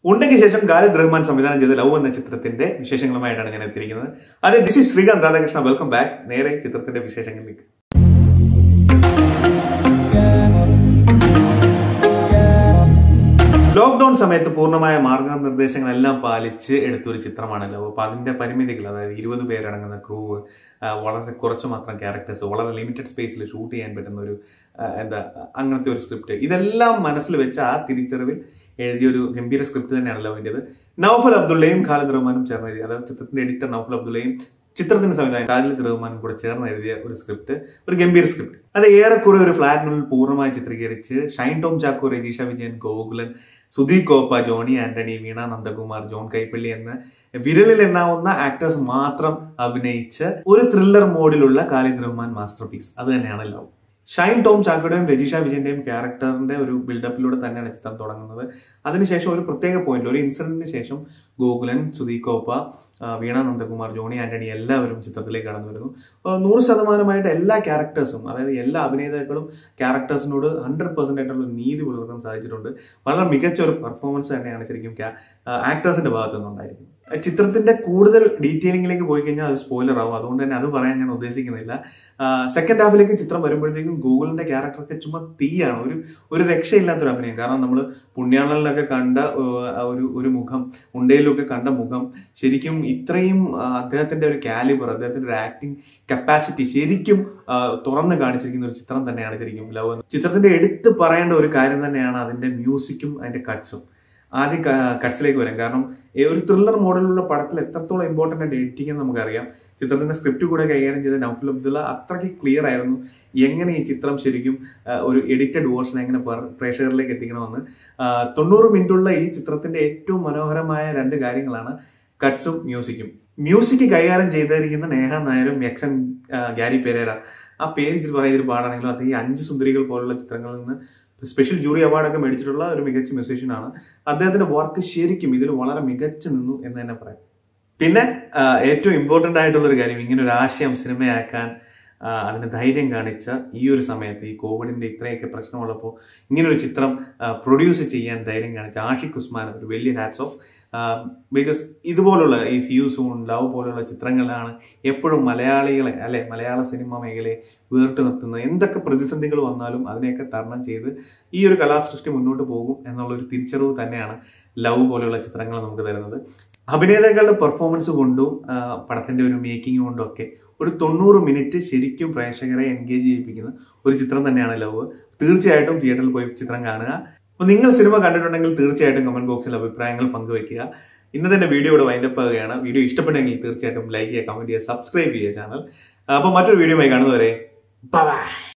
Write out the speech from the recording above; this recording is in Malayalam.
ഉണ്ടെങ്കിൽ ശേഷം ഖാലിദ് റഹ്മാൻ സംവിധാനം ചെയ്ത ലവ് എന്ന ചിത്രത്തിന്റെ വിശേഷങ്ങളുമായിട്ടാണ് ഞാൻ എത്തിയിരിക്കുന്നത് അത് this is Sreekanth Radhakrishna welcome back നേരെ ചിത്രത്തിന്റെ വിശേഷങ്ങളിലേക്ക് ലോക്ക്ഡൌൺ സമയത്ത് പൂർണ്ണമായ മാർഗനിർദ്ദേശങ്ങളെല്ലാം പാലിച്ച് എടുത്തൊരു ചിത്രമാണല്ലോ അപ്പോൾ അതിന്റെ പരിമിതികൾ അതായത് ഇരുപത് പേരടങ്ങുന്ന ക്രൂ വളരെ കുറച്ച് മാത്രം ക്യാരക്ടേഴ്സ് വളരെ ലിമിറ്റഡ് സ്പേസിൽ ഷൂട്ട് ചെയ്യാൻ പറ്റുന്ന ഒരു ആ, എന്താ അങ്ങനത്തെ ഒരു സ്ക്രിപ്റ്റ് ഇതെല്ലാം മനസ്സിൽ വെച്ച് ആ തിരിച്ചറിവിൽ എഴുതിയ ഒരു ഗംഭീര സ്ക്രിപ്റ്റ് തന്നെയാണല്ലോ അതിൻ്റെത് നൗഫൽ അബ്ദുള്ളയും ഖാലിദ് റഹ്മാനും ചേർന്ന് എഴുതി അതായത് ചിത്രത്തിന്റെ എഡിറ്റർ നൗഫൽ അബ്ദുള്ളയും ചിത്രത്തിന്റെ സംവിധാനം ഖാലിദ് റഹ്മാനും കൂടെ ചേർന്ന് എഴുതിയ ഒരു സ്ക്രിപ്റ്റ് ഒരു ഗംഭീര സ്ക്രിപ്റ്റ് അത് ഏറെക്കുറെ ഒരു ഫ്ലാറ്റിനുള്ളിൽ പൂർണ്ണമായി ചിത്രീകരിച്ച് ഷൈൻ ടോം ചാക്കോ രജീഷ വിജയൻ ഗോകുലൻ സുധീർ കോപ്പ ജോണി ആന്റണി വീണ നന്ദകുമാർ ജോൺ കൈപ്പള്ളി എന്ന് വിരലിൽ എണ്ണാവുന്ന ആക്ടേഴ്സ് മാത്രം അഭിനയിച്ച ഒരു ത്രില്ലർ മോഡിലുള്ള ഖാലിദ് റഹ്മാൻ മാസ്റ്റർ പീസ് അത് തന്നെയാണ് ലവ് ഷൈൻ ടോം ചാക്കോയുടെയും രജീഷ വിജയന്റെയും ക്യാരക്ടറിന്റെ ഒരു ബിൽഡപ്പിലൂടെ തന്നെയാണ് ചിത്രം തുടങ്ങുന്നത് അതിനുശേഷം ഒരു പ്രത്യേക പോയിന്റ് ഒരു ഇൻസിഡന്റിന് ശേഷം ഗോകുലൻ സുധീർ കോപ്പ ആ, വീണ നന്ദകുമാർ ജോണി ആന്റണി എല്ലാവരും ചിത്രത്തിലേക്ക് കടന്നു വരുന്നു ആ, നൂറ് ശതമാനമായിട്ട് എല്ലാ ക്യാരക്ടേഴ്സും അതായത് എല്ലാ അഭിനേതാക്കളും ക്യാരക്ടേഴ്സിനോട് ഹൺഡ്രഡ് പെർസെന്റ് ആയിട്ടുള്ള നീതി പുലർത്താൻ സാധിച്ചിട്ടുണ്ട് വളരെ മികച്ച ഒരു പെർഫോമൻസ് തന്നെയാണ് ശരിക്കും ആക്ടേഴ്സിന്റെ ഭാഗത്തു നിന്നുണ്ടായിരിക്കും ചിത്രത്തിന്റെ കൂടുതൽ ഡീറ്റെയിലിംഗിലേക്ക് പോയി കഴിഞ്ഞാൽ അത് സ്പോയിലർ ആവും അതുകൊണ്ട് തന്നെ അത് പറയാൻ ഞാൻ ഉദ്ദേശിക്കുന്നില്ല സെക്കൻഡ് ഹാഫിലേക്ക് ചിത്രം വരുമ്പോഴത്തേക്കും ഗൂഗിളിന്റെ ക്യാരക്ടറൊക്കെ ചുമ്മാ തീയാണ് ഒരു ഒരു രക്ഷയില്ലാത്തൊരു അഭിനയം കാരണം നമ്മൾ പുണ്യാളനിലൊക്കെ കണ്ട ആ, ഒരു ഒരു മുഖം ഉണ്ടയിലൊക്കെ കണ്ട മുഖം ശരിക്കും ഇത്രയും ആ, അദ്ദേഹത്തിന്റെ ഒരു കാലിബർ അദ്ദേഹത്തിന്റെ ഒരു ആക്ടിങ് കപ്പാസിറ്റി ശരിക്കും ആ, തുറന്ന് കാണിച്ചിരിക്കുന്ന ഒരു ചിത്രം തന്നെയാണ് ശരിക്കും ലവ് എന്ന്. ചിത്രത്തിന്റെ എടുത്ത് പറയേണ്ട ഒരു കാര്യം തന്നെയാണ് അതിന്റെ മ്യൂസിക്കും അതിന്റെ കട്ട്സും ആദ്യം കട്ട്സിലേക്ക് വരാം കാരണം ഈ ഒരു ത്രില്ലർ മോഡലുള്ള പടത്തിൽ എത്രത്തോളം ഇമ്പോർട്ടന്റ് ആയിട്ട് എഡിറ്റിംഗ് എന്ന് നമുക്കറിയാം ചിത്രത്തിന്റെ സ്ക്രിപ്റ്റ് കൂടെ കൈകാര്യം ചെയ്ത നൗഫൽ അബ്ദുള്ള അത്രയ്ക്ക് ക്ലിയർ ആയിരുന്നു എങ്ങനെ ഈ ചിത്രം ശരിക്കും ആ, ഒരു എഡിറ്റഡ് വേർഷൻ എങ്ങനെ പ്രേ- പ്രേക്ഷകരിലേക്ക് എത്തിക്കണമെന്ന് ആ, തൊണ്ണൂറ് മിനിറ്റുള്ള ഈ ചിത്രത്തിന്റെ ഏറ്റവും മനോഹരമായ രണ്ട് കാര്യങ്ങളാണ് കട്ട്സും മ്യൂസിക്കും മ്യൂസിക് കൈകാര്യം ചെയ്തിരിക്കുന്ന നേഹ നായരും എക്സൻ ഗാരി പെരേര ആ പേര് ഇച്ചിരി പറയുന്നൊരു പാടാണെങ്കിലും അത് ഈ അഞ്ച് സുന്ദരികൾ പോലുള്ള ചിത്രങ്ങളിൽ നിന്ന് സ്പെഷ്യൽ ജൂറി അവാർഡൊക്കെ മേടിച്ചിട്ടുള്ള ഒരു മികച്ച മ്യൂസീഷ്യനാണ് അദ്ദേഹത്തിന്റെ വർക്ക് ശരിക്കും ഇതിൽ വളരെ മികച്ചു നിന്നു എന്ന് തന്നെ പറയാം പിന്നെ ആ, ഏറ്റവും ഇമ്പോർട്ടന്റ് ആയിട്ടുള്ള ഒരു കാര്യം ഇങ്ങനെ ഒരു ആശയം സിനിമയാക്കാൻ ആ, അതിന് ധൈര്യം കാണിച്ച ഈ ഒരു സമയത്ത് ഈ കോവിഡിന്റെ ഇത്രയൊക്കെ പ്രശ്നമുള്ളപ്പോൾ ഇങ്ങനെ ഒരു ചിത്രം പ്രൊഡ്യൂസ് ചെയ്യാൻ ധൈര്യം കാണിച്ച ആഷിഖ് ഉസ്മാൻ ഒരു വലിയ ഹാറ്റ്സ് ഓഫ് ബിക്കോസ് ഇതുപോലുള്ള ഈ സിയു സൂൺ ലവ് പോലുള്ള ചിത്രങ്ങളാണ് എപ്പോഴും മലയാളികളെ അല്ലെ മലയാള സിനിമ മേഖലയെ വേറിട്ട് നിർത്തുന്നത് എന്തൊക്കെ പ്രതിസന്ധികൾ വന്നാലും അതിനെയൊക്കെ തരണം ചെയ്ത് ഈ ഒരു കലാസൃഷ്ടി മുന്നോട്ട് പോകും എന്നുള്ള ഒരു തിരിച്ചറിവ് തന്നെയാണ് ലവ് പോലെയുള്ള ചിത്രങ്ങൾ നമുക്ക് തരുന്നത് അഭിനേതാക്കളുടെ പെർഫോമൻസ് കൊണ്ടും ആ, പടത്തിന്റെ ഒരു മേക്കിംഗ് കൊണ്ടും ഒക്കെ ഒരു തൊണ്ണൂറ് മിനിറ്റ് ശരിക്കും പ്രേക്ഷകരെ എൻഗേജ് ചെയ്യിപ്പിക്കുന്ന ഒരു ചിത്രം തന്നെയാണ് ലവ് തീർച്ചയായിട്ടും തിയേറ്ററിൽ പോയി ചിത്രം കാണുക അപ്പൊ നിങ്ങൾ സിനിമ കണ്ടിട്ടുണ്ടെങ്കിൽ തീർച്ചയായിട്ടും കമന്റ് ബോക്സിൽ അഭിപ്രായങ്ങൾ പങ്കുവയ്ക്കുക ഇന്നത്തെ വീഡിയോ ഇവിടെ വൈൻഡപ്പ് ആവുകയാണ് വീഡിയോ ഇഷ്ടപ്പെട്ടെങ്കിൽ തീർച്ചയായിട്ടും ലൈക്ക് ചെയ്യുക കമന്റ് ചെയ്യുക സബ്സ്ക്രൈബ് ചെയ്യുക ചാനൽ അപ്പൊ മറ്റൊരു വീഡിയോ കാണുന്നവരെ ബൈ